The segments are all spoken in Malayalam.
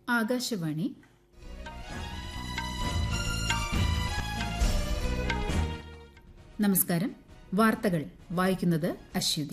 ആകാശവാണി നമസ്കാരം വാർത്തകൾ വായിക്കുന്നത് അശ്വതി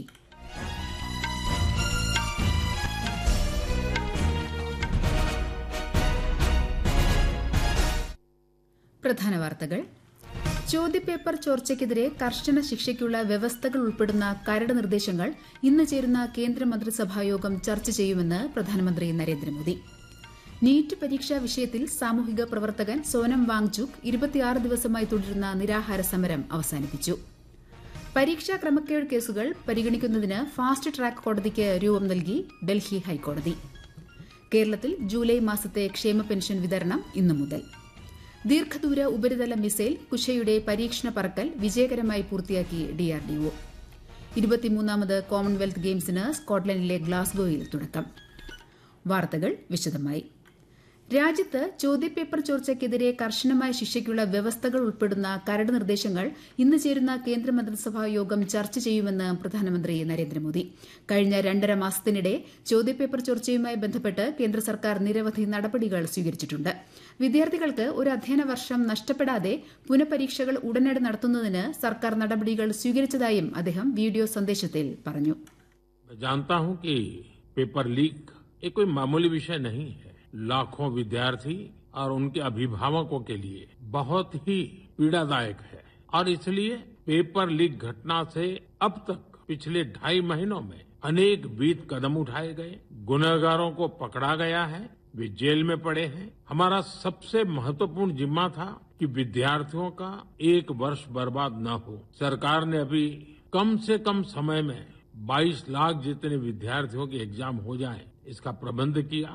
പ്രധാന വാർത്തകൾ ചോദ്യപേപ്പർ ചോർച്ചയ്ക്കെതിരെ കർശന ശിക്ഷയ്ക്കുള്ള വ്യവസ്ഥകൾ ഉൾപ്പെടുന്ന കരട് നിർദ്ദേശങ്ങൾ ഇന്ന് ചേരുന്ന കേന്ദ്രമന്ത്രിസഭാ യോഗം ചർച്ച ചെയ്യുമെന്ന് പ്രധാനമന്ത്രി നരേന്ദ്രമോദി നീറ്റ് പരീക്ഷാ വിഷയത്തിൽ സാമൂഹിക പ്രവർത്തകൻ സോനം വാങ്ചുക് ഇരുപത്തിയാറ് ദിവസമായി തുടരുന്ന നിരാഹാര സമരം അവസാനിപ്പിച്ചു പരീക്ഷാ ക്രമക്കേട് കേസുകൾ പരിഗണിക്കുന്നതിന് ഫാസ്റ്റ് ട്രാക്ക് കോടതിക്ക് രൂപം നൽകി ഡൽഹി ഹൈക്കോടതി കേരളത്തിൽ ജൂലൈ മാസത്തെ ക്ഷേമ പെൻഷൻ വിതരണം ഇന്നു മുതൽ ദീർഘദൂര ഉപരിതല മിസൈൽ കുശയുടെ പരീക്ഷണ പറക്കൽ വിജയകരമായി പൂർത്തിയാക്കി ഡിആർഡിഒ ഇരുപത്തിമൂന്നാമത് കോമൺവെൽത്ത് ഗെയിംസിന് സ്കോട്ട്ലൻഡിലെ ഗ്ലാസ്ഗോയിൽ തുടക്കം വാർത്തകൾ വിശദമായി രാജ്യത്ത് ചോദ്യപേപ്പർ ചോർച്ചയ്ക്കെതിരെ കർശനമായ ശിക്ഷയ്ക്കുള്ള വ്യവസ്ഥകൾ ഉൾപ്പെടുന്ന കരട് നിർദ്ദേശങ്ങൾ ഇന്ന് ചേരുന്ന കേന്ദ്രമന്ത്രിസഭാ യോഗം ചർച്ച ചെയ്യുമെന്ന് പ്രധാനമന്ത്രി നരേന്ദ്രമോദി കഴിഞ്ഞ രണ്ടര മാസത്തിനിടെ ചോദ്യപേപ്പർ ചോർച്ചയുമായി ബന്ധപ്പെട്ട് കേന്ദ്ര സർക്കാർ നിരവധി നടപടികൾ സ്വീകരിച്ചിട്ടുണ്ട് വിദ്യാർത്ഥികൾക്ക് ഒരു അധ്യയന വർഷം നഷ്ടപ്പെടാതെ പുനഃപരീക്ഷകൾ ഉടനടി നടത്തുന്നതിന് സർക്കാർ നടപടികൾ സ്വീകരിച്ചതായും അദ്ദേഹം വീഡിയോ സന്ദേശത്തിൽ പറഞ്ഞു मैं जानता हूं कि पेपर लीक ये कोई मामूली विषय नहीं है लाखों विद्यार्थी और उनके अभिभावकों के लिए बहुत ही पीड़ादायक है और इसलिए पेपर लीक घटना से अब तक पिछले ढाई महीनों में अनेक विध कदम उठाए गए गुनहगारों को पकड़ा गया है वे जेल में पड़े हैं हमारा सबसे महत्वपूर्ण जिम्मा था कि विद्यार्थियों का एक वर्ष बर्बाद न हो सरकार ने अभी कम से कम समय में 22 लाख जितने विद्यार्थियों के एग्जाम हो जाए इसका प्रबंध किया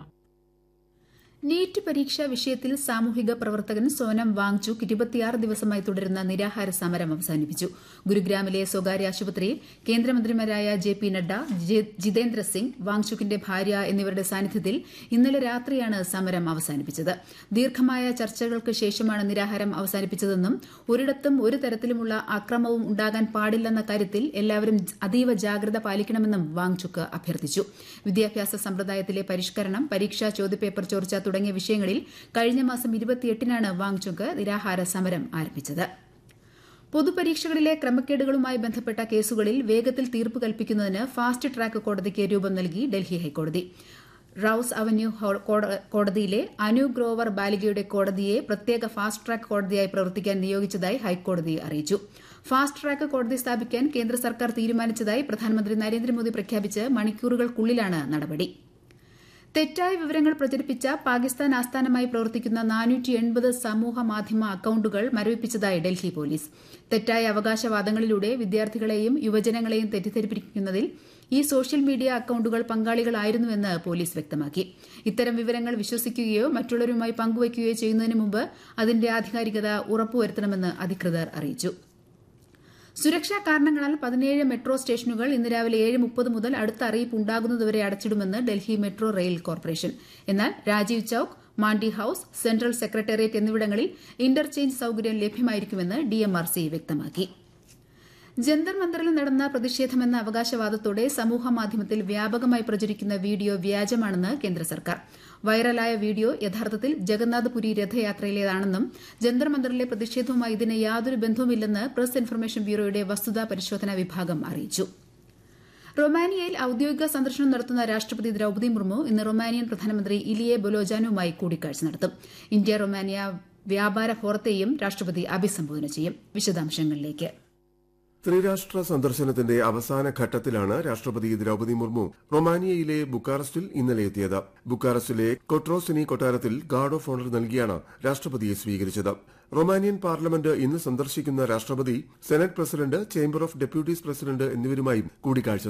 നീറ്റ് പരീക്ഷാ വിഷയത്തിൽ സാമൂഹിക പ്രവർത്തകൻ സോനം വാങ്ചുക് ഇരുപത്തിയാറ് ദിവസമായി തുടരുന്ന നിരാഹാര സമരം അവസാനിപ്പിച്ചു ഗുരുഗ്രാമിലെ സ്വകാര്യ ആശുപത്രിയിൽ കേന്ദ്രമന്ത്രിമാരായ ജെ പി നഡ്ഡ ജിതേന്ദ്ര സിംഗ് വാങ്ചുക്കിന്റെ ഭാര്യ എന്നിവരുടെ സാന്നിധ്യത്തിൽ ഇന്നലെ രാത്രിയാണ് സമരം അവസാനിപ്പിച്ചത് ദീർഘമായ ചർച്ചകൾക്ക് ശേഷമാണ് നിരാഹാരം അവസാനിപ്പിച്ചതെന്നും ഒരിടത്തും ഒരു തരത്തിലുമുള്ള അക്രമവും ഉണ്ടാകാൻ പാടില്ലെന്ന കാര്യത്തിൽ എല്ലാവരും അതീവ ജാഗ്രത പാലിക്കണമെന്നും വാങ്ചുക്ക് അഭ്യർത്ഥിച്ചു വിദ്യാഭ്യാസ സമ്പ്രദായത്തിലെ പരിഷ്കരണം പരീക്ഷാ ചോദ്യപേപ്പർ ചോർച്ച തുടങ്ങിയ വിഷയങ്ങളിൽ കഴിഞ്ഞ മാസം ഇരുപത്തിയെട്ടിനാണ് വാങ്ചുക്ക് നിരാഹാര സമരം ആരംഭിച്ചത് പൊതുപരീക്ഷകളിലെ ക്രമക്കേടുകളുമായി ബന്ധപ്പെട്ട കേസുകളിൽ വേഗത്തിൽ തീർപ്പ് കൽപ്പിക്കുന്നതിന് ഫാസ്റ്റ് ട്രാക്ക് കോടതിക്ക് രൂപം നൽകി ഡൽഹി ഹൈക്കോടതി റൌസ് അവന്യൂ കോടതിയിലെ അനു ഗ്രോവർ ബാലികയുടെ കോടതിയെ പ്രത്യേക ഫാസ്റ്റ് ട്രാക്ക് കോടതിയായി പ്രവർത്തിക്കാൻ നിയോഗിച്ചതായി ഹൈക്കോടതി അറിയിച്ചു ഫാസ്റ്റ് ട്രാക്ക് കോടതി സ്ഥാപിക്കാൻ കേന്ദ്ര സർക്കാർ തീരുമാനിച്ചതായി പ്രധാനമന്ത്രി നരേന്ദ്രമോദി പ്രഖ്യാപിച്ച് മണിക്കൂറുകൾക്കുള്ളിലാണ് നടപടി തെറ്റായ വിവരങ്ങൾ പ്രചരിപ്പിച്ച പാകിസ്ഥാൻ ആസ്ഥാനമായി പ്രവർത്തിക്കുന്ന നാനൂറ്റി എൺപത് സമൂഹ മാധ്യമ അക്കൌണ്ടുകൾ മരവിപ്പിച്ചതായി ഡൽഹി പോലീസ് തെറ്റായ അവകാശവാദങ്ങളിലൂടെ വിദ്യാർത്ഥികളെയും യുവജനങ്ങളെയും തെറ്റിദ്ധരിപ്പിക്കുന്നതിൽ ഈ സോഷ്യൽ മീഡിയ അക്കൌണ്ടുകൾ പങ്കാളികളായിരുന്നുവെന്ന് പോലീസ് വ്യക്തമാക്കി ഇത്തരം വിവരങ്ങൾ വിശ്വസിക്കുകയോ മറ്റുള്ളവരുമായി പങ്കുവയ്ക്കുകയോ ചെയ്യുന്നതിന് മുമ്പ് അതിന്റെ ആധികാരികത ഉറപ്പുവരുത്തണമെന്ന് അധികൃതർ അറിയിച്ചു സുരക്ഷാ കാരണങ്ങളാൽ പതിനേഴ് മെട്രോ സ്റ്റേഷനുകൾ ഇന്ന് രാവിലെ ഏഴ് മുപ്പത് മുതൽ അടുത്ത അറിയിപ്പ് ഉണ്ടാകുന്നതുവരെ അടച്ചിടുമെന്ന് ഡൽഹി മെട്രോ റെയിൽ കോർപ്പറേഷൻ എന്നാൽ Rajiv Chowk Mandi house central secretariat എന്നിവിടങ്ങളിൽ ഇന്റർചേഞ്ച് സൌകര്യം ലഭ്യമായിരിക്കുമെന്ന് ഡിഎംആർസി വ്യക്തമാക്കി ജന്തർ മന്ദറിൽ നടന്ന പ്രതിഷേധമെന്ന അവകാശവാദത്തോടെ സമൂഹമാധ്യമത്തിൽ വ്യാപകമായി പ്രചരിക്കുന്ന വീഡിയോ വ്യാജമാണെന്ന് കേന്ദ്ര സർക്കാർ വൈറലായ വീഡിയോ യഥാർത്ഥത്തിൽ ജഗന്നാഥ്പുരി രഥയാത്രയിലേതാണെന്നും ജന്തർ മന്ദറിലെ പ്രതിഷേധവുമായി ഇതിന് യാതൊരു ബന്ധവുമില്ലെന്ന് പ്രസ് ഇൻഫർമേഷൻ ബ്യൂറോയുടെ വസ്തുതാ പരിശോധനാ വിഭാഗം അറിയിച്ചു റൊമാനിയയിൽ ഔദ്യോഗിക സന്ദർശനം നടത്തുന്ന രാഷ്ട്രപതി ദ്രൌപദി മുർമു ഇന്ന് റൊമാനിയൻ പ്രധാനമന്ത്രി ഇലിയെ ബൊലോജാനുമായി കൂടിക്കാഴ്ച നടത്തും ഇന്ത്യ റൊമാനിയ വ്യാപാര ഫോറത്തെയും രാഷ്ട്രപതി അഭിസംബോധന ചെയ്യും വിശദാംശങ്ങളിലേക്ക് ത്രിരാഷ്ട്ര സന്ദർശനത്തിന്റെ അവസാന ഘട്ടത്തിലാണ് രാഷ്ട്രപതി ദ്രൌപദി മുർമു റൊമാനിയയിലെ ബുക്കാറസ്റ്റിൽ ഇന്നലെ എത്തിയത് ബുക്കാറസ്റ്റിലെ കൊട്രോസിനി കൊട്ടാരത്തിൽ ഗാർഡ് ഓഫ് ഓണർ നൽകിയാണ് രാഷ്ട്രപതിയെ സ്വീകരിച്ചത് റൊമാനിയൻ പാർലമെന്റ് ഇന്ന് സന്ദർശിക്കുന്ന രാഷ്ട്രപതി senate president chamber of deputies president എന്നിവരുമായും കൂടിക്കാഴ്ച